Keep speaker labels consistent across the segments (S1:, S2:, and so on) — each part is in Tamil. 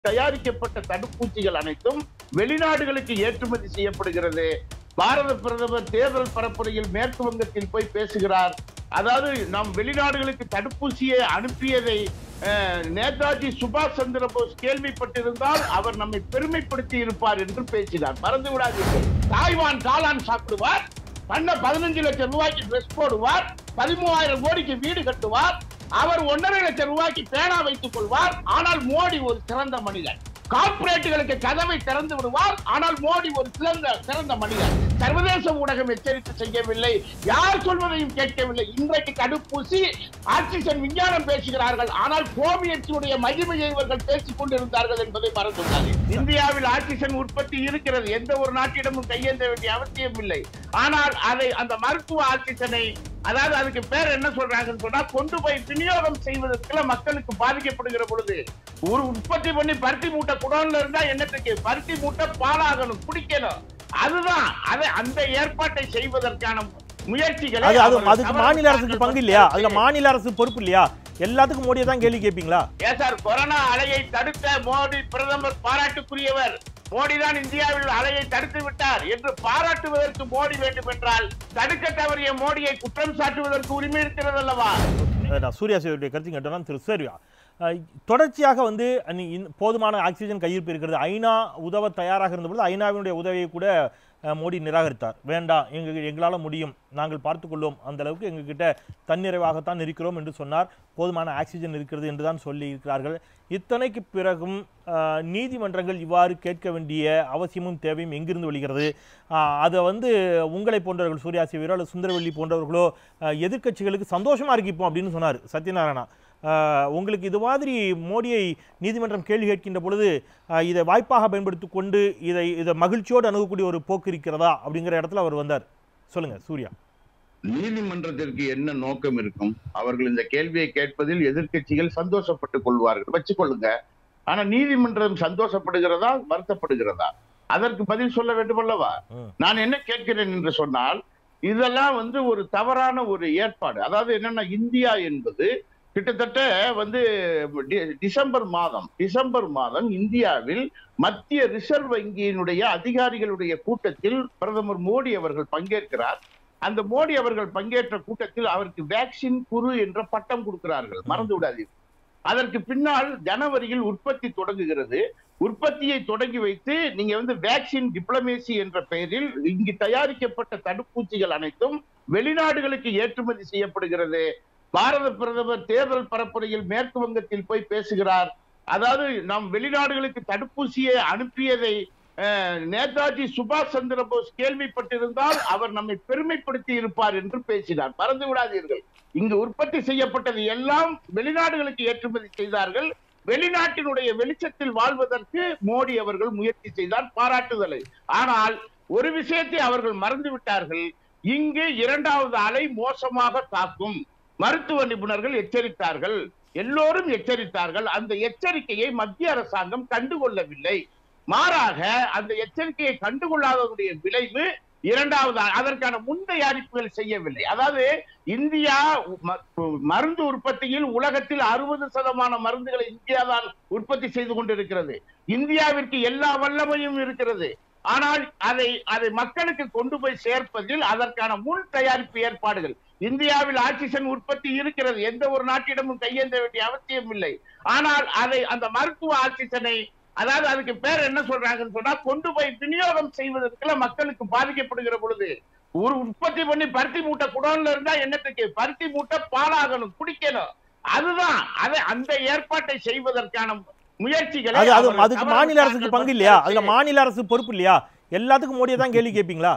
S1: தயாரிக்கப்பட்ட தடுப்பூசிகள் அனைத்தும் வெளிநாடுகளுக்கு ஏற்றுமதி செய்யப்படுகிறது பாரத பிரதமர் தேர்தல் பரப்புரையில் மேற்கு வங்கத்தில் போய் பேசுகிறார் அதாவது நாம் வெளிநாடுகளுக்கு தடுப்பூசியை அனுப்பியதை அஹ், நேதாஜி சுபாஷ் சந்திர போஸ் கேள்விப்பட்டிருந்தால் அவர் நம்மை பெருமைப்படுத்தி இருப்பார் என்று பேசினார் மறந்து விடாதீர்கள் தாய்வான் காளான் சாப்பிடுவார் பண்ண பதினஞ்சு லட்சம் ரூபாய்க்கு ட்ரெஸ் போடுவார் பதிமூவாயிரம் கோடிக்கு வீடு கட்டுவார் அவர் ஒன்றரை லட்சம் ரூபாய்க்கு பேனா வைத்துக் கொள்வார் ஆனால் மோடி ஒரு சிறந்த மனிதன் கார்ப்பரேட்டுகளுக்கு கதவை திறந்து விடுவார் ஆனால் மோடி ஒரு சிறந்த சிறந்த மனிதன் சர்வதேச ஊடகம் எச்சரிக்கை செய்யவில்லை யார் சொல்வதையும் கேட்கவில்லை இன்றைக்கு தடுப்பூசி ஆக்சிஜன் விஞ்ஞானம் பேசுகிறார்கள் ஆனால் கோமியத்தினுடைய மகிமையை இவர்கள் பேசிக் கொண்டிருந்தார்கள் என்பதை மறந்துள்ளார்கள் இந்தியாவில் ஆக்சிஜன் உற்பத்தி இருக்கிறது எந்த ஒரு நாட்டிடமும் கையேந்த வேண்டிய அவசியம் இல்லை ஆனால் அதை அந்த மருத்துவ ஆக்சிஜனை அதாவது அதுக்கு பேர் என்ன சொல்றாங்கன்னு சொன்னா கொண்டு போய் விநியோகம் செய்வதற்குள்ள மக்களுக்கு பாதிக்கப்படுகிற பொழுது ஒரு உற்பத்தி பண்ணி பருத்தி மூட்டை குடோன்ல இருந்தா என்னத்துக்கு பருத்தி மூட்டை பாலாகணும் குடிக்கணும் அதுதான் அதை அந்த ஏற்பாட்டை செய்வதற்கான முயற்சிகளை
S2: அது அது
S1: அவர்கள்
S2: அதுக்கு மாநில அரசுக்கு
S1: தவறுவிட்டார்கள்.
S2: பங்கு இல்லையா அதுல மாநில அரசு பொறுப்பு இல்லையா எல்லாத்துக்கும் மோடியை தான் கேள்வி கேட்பீங்களா
S1: ஏன் சார் கொரோனா அலையை தடுத்த மோடி பிரதமர் பாராட்டுக்குரியவர் மோடி தான் இந்தியாவில் அலையை தடுத்து விட்டார் என்று பாராட்டுவதற்கு மோடி வேண்டும் என்றால் தடுக்க தவறிய மோடியை குற்றம் சாட்டுவதற்கு உரிமை இருக்கிறது அல்லவா
S2: அஹ் நான் சூர்யா சேவருடைய கருத்து கேட்டோம்னா திரு சூர்யா அஹ் தொடர்ச்சியாக வந்து அன்னி- இந்த- போதுமான ஆக்சிஜன் கையிருப்பு இருக்கிறது ஐநா உதவ தயாராக இருந்தபொழுது ஐநாவினுடைய உதவியை கூட அஹ், மோடி நிராகரித்தார் வேண்டாம் எங்க எங்களால் முடியும் நாங்கள் பார்த்துக்கொள்வோம் அந்த அளவுக்கு எங்ககிட்ட தன்னிறைவாகத்தான் இருக்கிறோம் என்று சொன்னார் போதுமான ஆக்சிஜன் இருக்கிறது என்று தான் சொல்லி இருக்கிறார்கள் இத்தனைக்கு பிறகும் அஹ், நீதிமன்றங்கள் இவ்வாறு கேட்க வேண்டிய அவசியமும் தேவையும் எங்கிருந்து வெளிகிறது அஹ், அதை வந்து உங்களை போன்றவர்கள் சூர்யா சிவரோ அல்லது சுந்தரவல்லி போன்றவர்களோ அஹ், எதிர்க்கட்சிகளுக்கு சந்தோஷமா இருக்கு இப்போ அப்படின்னு சொன்னார் சத்யநாராயணா அஹ், உங்களுக்கு இது மாதிரி மோடியை நீதிமன்றம் கேள்வி கேட்கின்ற பொழுது அஹ், இதை வாய்ப்பாக பயன்படுத்திக் கொண்டு இதை இதை மகிழ்ச்சியோடு அணுகக்கூடிய ஒரு போக்கு இருக்கிறதா அப்படிங்கிற இடத்துல அவர் வந்தார் சொல்லுங்க சூர்யா
S1: நீதிமன்றத்திற்கு என்ன நோக்கம் இருக்கும் அவர்கள் இந்த கேள்வியை கேட்பதில் எதிர்க்கட்சிகள் சந்தோஷப்பட்டுக் கொள்வார்கள் வச்சுக்கொள்ளுங்க ஆனா நீதிமன்றம் சந்தோஷப்படுகிறதா வருத்தப்படுகிறதா அதற்கு பதில் சொல்ல வேண்டும் அல்லவா
S2: ம்.
S1: நான் என்ன கேட்கிறேன் என்று சொன்னால் இதெல்லாம் வந்து ஒரு தவறான ஒரு ஏற்பாடு அதாவது என்னன்னா இந்தியா என்பது கிட்டத்தட்ட வந்து டி- டிசம்பர் மாதம் டிசம்பர் மாதம் இந்தியாவில் மத்திய ரிசர்வ் வங்கியினுடைய அதிகாரிகளுடைய கூட்டத்தில் பிரதமர் மோடி அவர்கள் பங்கேற்கிறார் அந்த மோடி அவர்கள் பங்கேற்ற கூட்டத்தில் அவருக்கு வேக்சின் குரு என்ற பட்டம் கொடுக்கிறார்கள் மறந்து விடாதீர்கள் அதற்கு பின்னால் ஜனவரியில் உற்பத்தி தொடங்குகிறது உற்பத்தியை தொடங்கி வைத்து நீங்க வந்து வேக்சின் டிப்ளமேசி என்ற பெயரில் இங்கு தயாரிக்கப்பட்ட தடுப்பூசிகள் அனைத்தும் வெளிநாடுகளுக்கு ஏற்றுமதி செய்யப்படுகிறது பாரத பிரதமர் தேர்தல் பரப்புரையில் மேற்கு வங்கத்தில் போய் பேசுகிறார் அதாவது நாம் வெளிநாடுகளுக்கு தடுப்பூசியை அனுப்பியதை அஹ், நேதாஜி சுபாஷ் சந்திர போஸ் கேள்விப்பட்டிருந்தால் அவர் நம்மை பெருமைப்படுத்தி இருப்பார் என்று பேசினார் மறந்து விடாதீர்கள் இங்கு உற்பத்தி செய்யப்பட்டது எல்லாம் வெளிநாடுகளுக்கு ஏற்றுமதி செய்தார்கள் வெளிநாட்டினுடைய வெளிச்சத்தில் வாழ்வதற்கு மோடி அவர்கள் முயற்சி செய்தார் பாராட்டுதலை ஆனால் ஒரு விஷயத்தை அவர்கள் மறந்து விட்டார்கள் இங்கு இரண்டாவது அலை மோசமாக தாக்கும் மருத்துவ நிபுணர்கள் எச்சரித்தார்கள் எல்லோரும் எச்சரித்தார்கள் அந்த எச்சரிக்கையை மத்திய அரசாங்கம் கண்டுகொள்ளவில்லை மாறாக அந்த எச்சரிக்கையை கண்டுகொள்ளாததுடைய விளைவு இரண்டாவது அதற்கான முன் தயாரிப்புகள் செய்யவில்லை அதாவது இந்தியா ம- மருந்து உற்பத்தியில் உலகத்தில் அறுபது சதமான மருந்துகளை இந்தியா தான் உற்பத்தி செய்து கொண்டிருக்கிறது இந்தியாவிற்கு எல்லா வல்லமையும் இருக்கிறது ஆனால் அதை அதை மக்களுக்கு கொண்டு போய் சேர்ப்பதில் அதற்கான முன் தயாரிப்பு ஏற்பாடுகள் இந்தியாவில் ஆக்சிஜன் உற்பத்தி இருக்கிறது எந்த ஒரு நாட்டிடமும் கையேந்த வேண்டிய அவசியம் இல்லை ஆனால் அதை அந்த மருத்துவ ஆக்சிஜனை அதாவது அதுக்கு பேர் என்ன சொல்றாங்கன்னு சொன்னா கொண்டு போய் விநியோகம் செய்வதற்குள்ள மக்களுக்கு பாதிக்கப்படுகிற பொழுது ஒரு உற்பத்தி பண்ணி பருத்தி மூட்டை குடோன்ல இருந்தா என்னத்துக்கு பருத்தி மூட்டை பாலாகணும் குடிக்கணும் அதுதான் அதை அந்த ஏற்பாட்டை செய்வதற்கான முயற்சிகளை
S2: அது அது
S1: அவர்கள்
S2: அதுக்கு மாநில அரசுக்கு
S1: தவறு
S2: பங்கு இல்லையா அதுல
S1: விட்டார்கள்.
S2: மாநில அரசு பொறுப்பு இல்லையா எல்லாத்துக்கும் மோடியை தான் கேள்வி கேட்பீங்களா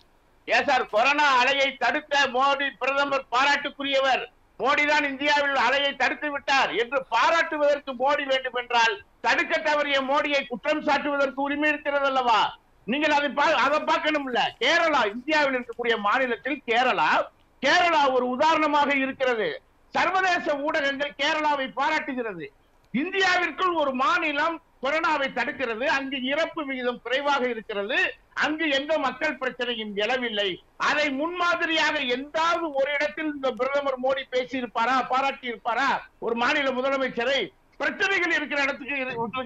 S1: ஏன் சார் கொரோனா அலையை தடுத்த மோடி பிரதமர் பாராட்டுக்குரியவர் மோடி தான் இந்தியாவில் அலையை தடுத்து விட்டார் என்று பாராட்டுவதற்கு மோடி வேண்டும் என்றால் தடுக்க தவறிய மோடியை குற்றம் சாட்டுவதற்கு உரிமை இருக்கிறது அல்லவா நீங்கள் அதை பா- அதை பார்க்கணும்ல கேரளா இந்தியாவில் இருக்கக்கூடிய மாநிலத்தில் கேரளா கேரளா ஒரு உதாரணமாக இருக்கிறது சர்வதேச ஊடகங்கள் கேரளாவை பாராட்டுகிறது இந்தியாவிற்குள் ஒரு மாநிலம் கொரோனாவை தடுக்கிறது அங்கு இறப்பு விகிதம் குறைவாக இருக்கிறது அங்கு எந்த மக்கள் பிரச்சனையும் எழவில்லை அதை முன்மாதிரியாக எந்தாவது ஒரு இடத்தில் இந்த பிரதமர் மோடி பேசி இருப்பாரா பாராட்டி இருப்பாரா ஒரு மாநில முதலமைச்சரை பிரச்சனைகள் இருக்கிற இடத்துக்கு இரு- விட்டுருங்க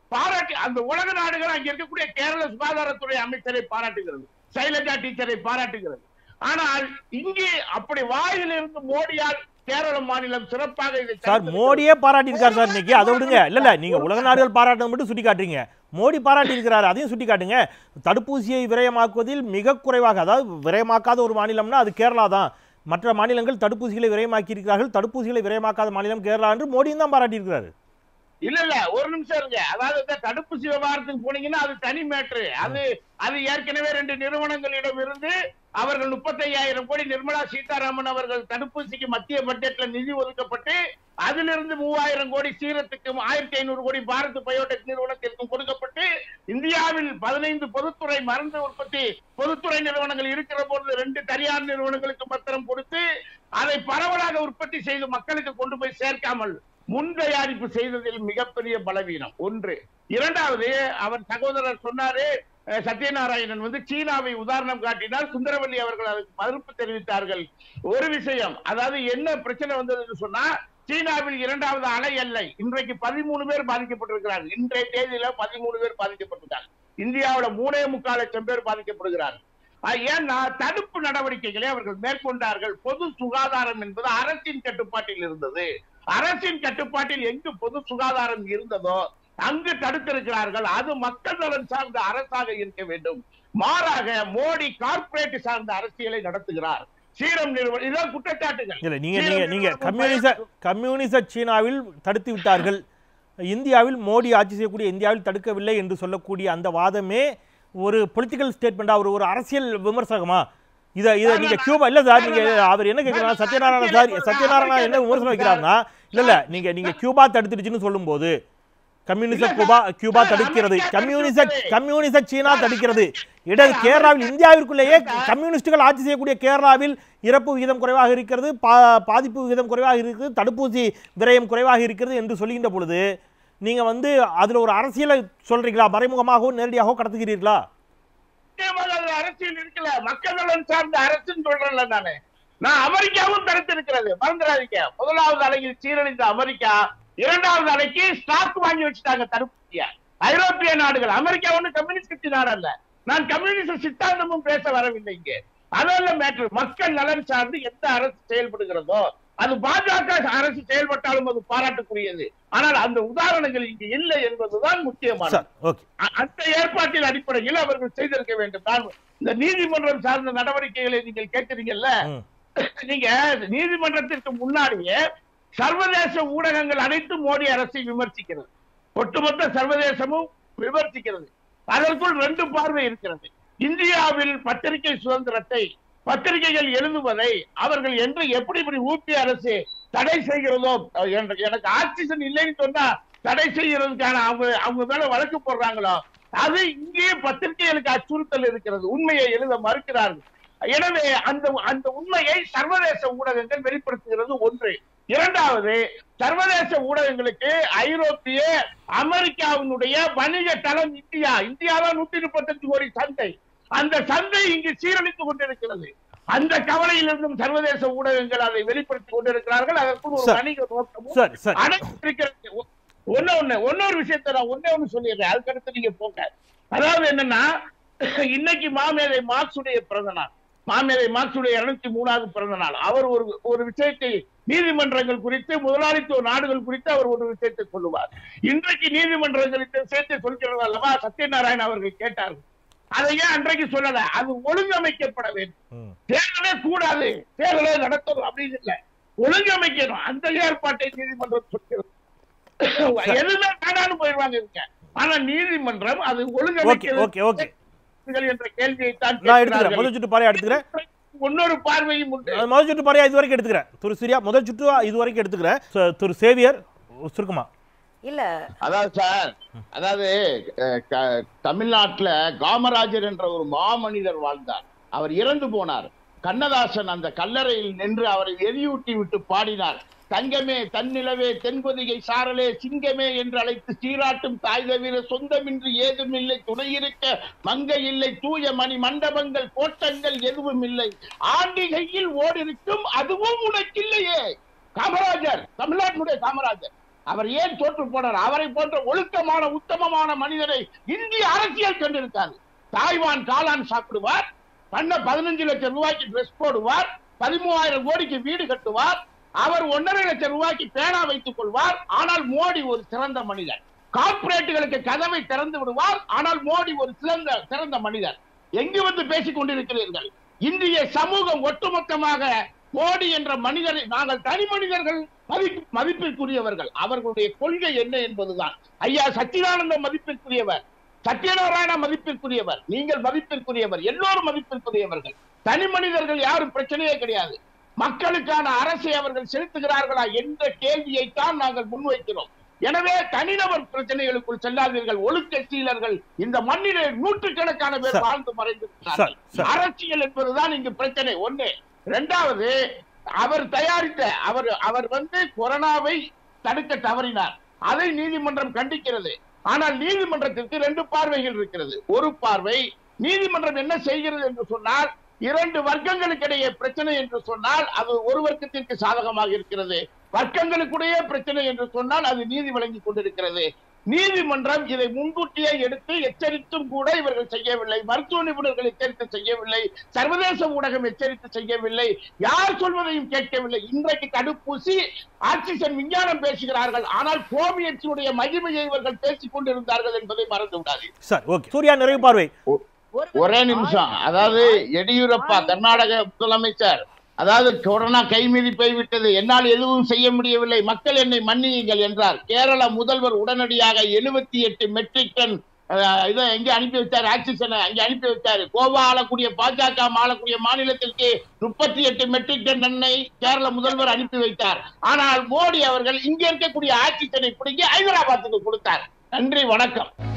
S1: பாராட்டி அந்த உலக நாடுகள் அங்க இருக்கக்கூடிய கேரள சுகாதாரத்துறை அமைச்சரை பாராட்டுகிறது சைலஜா டீச்சரை பாராட்டுகிறது ஆனால் இங்கே அப்படி வாயிலிருந்து மோடியால் கேரள மாநிலம் சிறப்பாக இதை
S2: சார்
S1: தடுத்திருக்கிறது.
S2: மோடியே பாராட்டியிருக்கார் சார் இன்னைக்கு அதை விடுங்க இல்ல இல்ல நீங்க உலக நாடுகள் பாராட்டை மட்டும் சுட்டி காட்டுறீங்க மோடி பாராட்டி இருக்கிறாரு அதையும் சுட்டி காட்டுங்க தடுப்பூசியை விரயமாக்குவதில் மிக குறைவாக அதாவது விரயமாக்காத ஒரு மாநிலம்னா அது கேரளா தான் மற்ற மாநிலங்கள் தடுப்பூசிகளை விரயமாக்கி இருக்கிறார்கள் தடுப்பூசிகளை விரயமாக்காத மாநிலம் கேரளா என்று மோடியும் தான் பாராட்டி இருக்கிறாரு
S1: இல்ல இல்ல ஒரு நிமிஷம் இருங்க அதாவது இந்த தடுப்பூசி விவகாரத்துக்கு போனீங்கன்னா அது தனி மேட்ரு அது அது ஏற்கனவே ரெண்டு நிறுவனங்களிடம் இருந்து அவர்கள் முப்பத்தையாயிரம் கோடி நிர்மலா சீதாராமன் அவர்கள் தடுப்பூசிக்கு மத்திய பட்ஜெட்ல நிதி ஒதுக்கப்பட்டு அதிலிருந்து மூவாயிரம் கோடி சீரத்துக்கும் ஆயிரத்தி ஐநூறு கோடி பாரத் பயோடெக் நிறுவனத்திற்கும் கொடுக்கப்பட்டு இந்தியாவில் பதினைந்து பொதுத்துறை மருந்து உற்பத்தி பொதுத்துறை நிறுவனங்கள் இருக்கிற பொழுது ரெண்டு தனியார் நிறுவனங்களுக்கு பத்திரம் கொடுத்து அதை பரவலாக உற்பத்தி செய்து மக்களுக்கு கொண்டு போய் சேர்க்காமல் முன் தயாரிப்பு செய்ததில் மிகப்பெரிய பலவீனம் ஒன்று இரண்டாவது அவர் சகோதரர் சொன்னாரு அஹ், சத்யநாராயணன் வந்து சீனாவை உதாரணம் காட்டினார் சுந்தரவல்லி அவர்கள் அதுக்கு மறுப்பு தெரிவித்தார்கள் ஒரு விஷயம் அதாவது என்ன பிரச்சனை வந்ததுன்னு சொன்னா சீனாவில் இரண்டாவது அலை அல்ல இன்றைக்கு பதிமூணு பேர் பாதிக்கப்பட்டிருக்கிறார்கள் இன்றைய தேதியில பதிமூணு பேர் பாதிக்கப்பட்டிருக்காங்க இந்தியாவுல மூணே முக்கால் லட்சம் பேர் பாதிக்கப்படுகிறார்கள் அஹ், ஏன்னா தடுப்பு நடவடிக்கைகளை அவர்கள் மேற்கொண்டார்கள் பொது சுகாதாரம் என்பது அரசின் கட்டுப்பாட்டில் இருந்தது அரசின் கட்டுப்பாட்டில் எங்கு பொது சுகாதாரம் இருந்ததோ அங்கு தடுத்திருக்கிறார்கள் அது மக்கள் நலன் சார்ந்த அரசாக இருக்க வேண்டும் மாறாக மோடி கார்ப்பரேட் சார்ந்த அரசியலை நடத்துகிறார் சீரம் நிறுவனம் இதான் குற்றச்சாட்டுகள்
S2: இல்ல நீங்க நீங்க
S1: சீரம்
S2: நீங்க
S1: நிறுவனம்
S2: கம்யூனிச கம்யூனிச சீனாவில் தடுத்து விட்டார்கள் இந்தியாவில் மோடி ஆட்சி செய்யக்கூடிய இந்தியாவில் தடுக்கவில்லை என்று சொல்லக்கூடிய அந்த வாதமே ஒரு பொலிட்டிக்கல் ஸ்டேட்மெண்டா ஒரு ஒரு அரசியல் விமர்சகமா இத இத நீங்க கியூபா இல்ல சார் நீங்க அவர் என்ன கேக்குறாரு சத்யநாராயண சார் சத்யநாராயண என்ன விமர்சனம் வைக்கிறாருன்னா இல்ல இல்ல நீங்க நீங்க கியூபா தடுத்துடுச்சுன்னு சொல்லும்போது கம்யூனிச
S1: இல்ல,
S2: குபா கியூபா
S1: சார்,
S2: தடுக்கிறது
S1: அமெரிக்கா
S2: கம்யூனிச
S1: தடுக்கிறது.
S2: கம்யூனிச சீனா தடுக்கிறது இடது கேரளாவில் இந்தியாவிற்குள்ளேயே கம்யூனிஸ்டுகள் ஆட்சி செய்யக்கூடிய கேரளாவில் இறப்பு விகிதம் குறைவாக இருக்கிறது பா- பாதிப்பு விகிதம் குறைவாக இருக்கிறது தடுப்பூசி விரயம் குறைவாக இருக்கிறது என்று சொல்லுகின்ற பொழுது நீங்க வந்து அதுல ஒரு அரசியலை சொல்றீங்களா மறைமுகமாகவோ நேரடியாகவோ கடத்துகிறீர்களா
S1: நிச்சயமாக அதுல அரசியல் இருக்குல்ல மக்கள் நலன் சார்ந்த அரசுன்னு சொல்றேன்ல நானு நான் அமெரிக்காவும் தடுத்திருக்கிறது மறந்துடாதீங்க முதலாவது அலையில் சீரழிந்த அமெரிக்கா இரண்டாவது அலைக்கு ஸ்டாக் வாங்கி வச்சுட்டாங்க தடுப்பூசிய ஐரோப்பிய நாடுகள் அமெரிக்கா ஒண்ணு கம்யூனிஸ்ட் கட்சி நாடு அல்ல நான் கம்யூனிஸ்ட் சித்தாந்தமும் பேச வரவில்லை இங்கே அதல்ல மேட்ரு மக்கள் நலன் சார்ந்து எந்த அரசு செயல்படுகிறதோ அது பாஜக அரசு செயல்பட்டாலும் அது பாராட்டுக்குரியது ஆனால் அந்த உதாரணங்கள் இங்கு இல்லை என்பதுதான் முக்கியமானது
S2: சார் ஓகே
S1: அ- அந்த ஏற்பாட்டின் அடிப்படையில் அவர்கள் செய்திருக்க வேண்டும் நான் இந்த நீதிமன்றம் சார்ந்த நடவடிக்கைகளை நீங்கள் கேட்கிறீங்கல்ல
S2: ம்.
S1: நீங்க நீதிமன்றத்திற்கு முன்னாடியே சர்வதேச ஊடகங்கள் அனைத்தும் மோடி அரசை விமர்சிக்கிறது ஒட்டுமொத்த சர்வதேசமும் விமர்சிக்கிறது அதற்குள் ரெண்டு பார்வை இருக்கிறது இந்தியாவில் பத்திரிகை சுதந்திரத்தை பத்திரிகைகள் எழுதுவதை அவர்கள் என்று எப்படி இப்படி ஊபி அரசு தடை செய்கிறதோ அஹ் எனக்கு- எனக்கு ஆக்சிஜன் இல்லைன்னு சொன்னா தடை செய்யறதுக்கான அவங்க அவங்க மேல வழக்கு போடுறாங்களோ அது இங்கே பத்திரிகைகளுக்கு அச்சுறுத்தல் இருக்கிறது உண்மையை எழுத மறுக்கிறார்கள் எனவே அந்த அந்த உண்மையை சர்வதேச ஊடகங்கள் வெளிப்படுத்துகிறது ஒன்று இரண்டாவது சர்வதேச ஊடகங்களுக்கு ஐரோப்பிய அமெரிக்காவினுடைய வணிக தளம் இந்தியா இந்தியாதான் நூத்தி முப்பத்தஞ்சு கோடி சந்தை அந்த சந்தை இங்கு சீரழித்துக் கொண்டிருக்கிறது அந்த கவலையிலிருந்தும் சர்வதேச ஊடகங்கள் அதை வெளிப்படுத்திக் கொண்டிருக்கிறார்கள் அதற்கு ஒரு
S2: சார்.
S1: வணிக நோக்கமும்
S2: சரி சரி
S1: அனைத்து இருக்கிறது ஒ- ஒண்ணு ஒண்ணு ஒன்னொரு விஷயத்தை நான் ஒண்ணே ஒண்ணு சொல்லிடுறேன் அதுக்கடுத்து நீங்க போங்க அதாவது என்னன்னா இன்னைக்கு மாமேதை மார்க்சுடைய பிறந்த நாள் மாமேதை மார்க்சுடைய இருநூத்தி மூணாவது பிறந்த நாள் அவர் ஒரு ஒரு விஷயத்தை நீதிமன்றங்கள் குறித்து முதலாளித்துவ நாடுகள் குறித்து அவர் ஒரு விஷயத்தை சொல்லுவார் இன்றைக்கு நீதிமன்றங்கள் இந்த விஷயத்தை சொல்கிறது அல்லவா சத்யநாராயண அவர்கள் கேட்டார்கள் அதை ஏன் அன்றைக்கு சொல்லல அது ஒழுங்கமைக்கப்பட வேண்டும்
S2: ம்.
S1: தேர்தலே கூடாது தேர்தலே நடத்தணும் அப்படின்னு இல்ல ஒழுங்கமைக்கணும் அந்த ஏற்பாட்டை நீதிமன்றம் சொல்கிறது எதுவுமே வேணாலும் போயிடுவாங்க இவங்க ஆனா நீதிமன்றம் அது
S2: ஓகே
S1: ஒழுங்கமைக்கிறது
S2: ஓகே ஓகே
S1: என்ற கேள்வியை தான்
S2: நான் எடுத்துக்கிறேன் முதல் சுற்று பாறையா எடுத்துக்கிறேன்
S1: இன்னொரு பார்வையும் உண்டு
S2: அஹ் முதல் சுற்று பாறையா இது வரைக்கும் எடுத்துக்கிறேன் திரு சூர்யா முதல் சுற்று இது வரைக்கும் எடுத்துக்கிறேன் ச- திரு சேவியர் சுருக்கமா
S3: இல்ல
S1: அதாவது சார் அதாவது அஹ், க- தமிழ்நாட்டுல காமராஜர் என்ற ஒரு மாமனிதர் வாழ்ந்தார் அவர் இறந்து போனார் கண்ணதாசன் அந்த கல்லறையில் நின்று அவரை எரியூட்டி விட்டு பாடினார் தங்கமே தன்னிலவே தென்பொதிகை சாரலே சிங்கமே என்று அழைத்து சீராட்டும் தாய் தவிர சொந்தமின்றி ஏதும் இல்லை துணை இருக்க மங்கை இல்லை தூய மணி மண்டபங்கள் கோட்டங்கள் எதுவும் இல்லை ஆண்டிகையில் ஓடிருக்கும் அதுவும் உனக்கில்லையே காமராஜர் தமிழ்நாட்டினுடைய காமராஜர் அவர் ஏன் தோற்று போனார் அவரை போன்ற ஒழுக்கமான உத்தமமான மனிதரை இந்திய அரசியல் கண்டிருக்காது தாய்வான் காளான் சாப்பிடுவார் பண்ண பதினஞ்சு லட்சம் ரூபாய்க்கு ட்ரெஸ் போடுவார் பதிமூவாயிரம் கோடிக்கு வீடு கட்டுவார் அவர் ஒன்றரை லட்சம் ரூபாய்க்கு பேனா வைத்துக் கொள்வார் ஆனால் மோடி ஒரு சிறந்த மனிதர் கார்ப்பரேட்டுகளுக்கு கதவை திறந்து விடுவார் ஆனால் மோடி ஒரு சிறந்த சிறந்த மனிதர் எங்கு வந்து பேசிக் கொண்டிருக்கிறீர்கள் இந்திய சமூகம் ஒட்டுமொத்தமாக மோடி என்ற மனிதரை நாங்கள் தனி மனிதர்கள் மதிப்பு மதிப்பிற்குரியவர்கள் அவர்களுடைய கொள்கை என்ன என்பதுதான் ஐயா சச்சிதானந்த மதிப்பிற்குரியவர் சத்யநாராயண மதிப்பிற்குரியவர் நீங்கள் மதிப்பிற்குரியவர் எல்லோரும் மதிப்பிற்குரியவர்கள் தனி மனிதர்கள் யாரும் பிரச்சனையே கிடையாது மக்களுக்கான அரசை அவர்கள் செலுத்துகிறார்களா என்ற கேள்வியைத்தான் நாங்கள் முன்வைக்கிறோம் எனவே தனிநபர் பிரச்சனைகளுக்குள் செல்லாதீர்கள் ஒழுக்க சீலர்கள் இந்த மண்ணிலே நூற்றுக்கணக்கான பேர்
S2: சார்.
S1: வாழ்ந்து மறைந்திருக்கிறார்கள்
S2: சார், சார்.
S1: அரசியல் என்பதுதான் இங்கு பிரச்சனை ஒண்ணு இரண்டாவது அவர் தயாரித்த அவர் அவர் வந்து கொரோனாவை தடுக்க தவறினார் அதை நீதிமன்றம் கண்டிக்கிறது ஆனால் நீதிமன்றத்திற்கு ரெண்டு பார்வைகள் இருக்கிறது ஒரு பார்வை நீதிமன்றம் என்ன செய்கிறது என்று சொன்னால் இரண்டு வர்க்கங்களுக்கிடையே பிரச்சனை என்று சொன்னால் அது ஒரு வர்க்கத்திற்கு சாதகமாக இருக்கிறது வர்க்கங்களுக்குடைய பிரச்சனை என்று சொன்னால் அது நீதி வழங்கி கொண்டிருக்கிறது நீதிமன்றம் இதை முன்கூட்டியே எடுத்து எச்சரித்தும் கூட இவர்கள் செய்யவில்லை மருத்துவ நிபுணர்கள் எச்சரித்து செய்யவில்லை சர்வதேச ஊடகம் எச்சரித்து செய்யவில்லை யார் சொல்வதையும் கேட்கவில்லை இன்றைக்கு தடுப்பூசி ஆக்சிஜன் விஞ்ஞானம் பேசுகிறார்கள் ஆனால் கோமியத்தினுடைய மகிமையை இவர்கள் பேசிக் கொண்டிருந்தார்கள் என்பதை மறந்து விடாது
S2: சார் ஓகே சூர்யா நிறைவு பார்வை
S1: ஒரே நிமிஷம் அதாவது எடியூரப்பா கர்நாடக முதலமைச்சர் அதாவது கொரோனா கைமீறி போய்விட்டது என்னால் எதுவும் செய்ய முடியவில்லை மக்கள் என்னை மன்னியுங்கள் என்றார் கேரள முதல்வர் உடனடியாக எழுபத்தி எட்டு மெட்ரிக் டன் அஹ், இதை எங்க அனுப்பி வச்சாரு ஆக்சிஜனை அங்கே அனுப்பி வச்சாரு கோவா ஆளக்கூடிய பாஜக ஆளக்கூடிய மாநிலத்திற்கு முப்பத்தி எட்டு மெட்ரிக் டன் எண்ணை கேரள முதல்வர் அனுப்பி வைத்தார் ஆனால் மோடி அவர்கள் இங்க இருக்கக்கூடிய ஆக்சிஜனை பிடிங்கி ஹைதராபாத்துக்கு கொடுத்தார் நன்றி வணக்கம்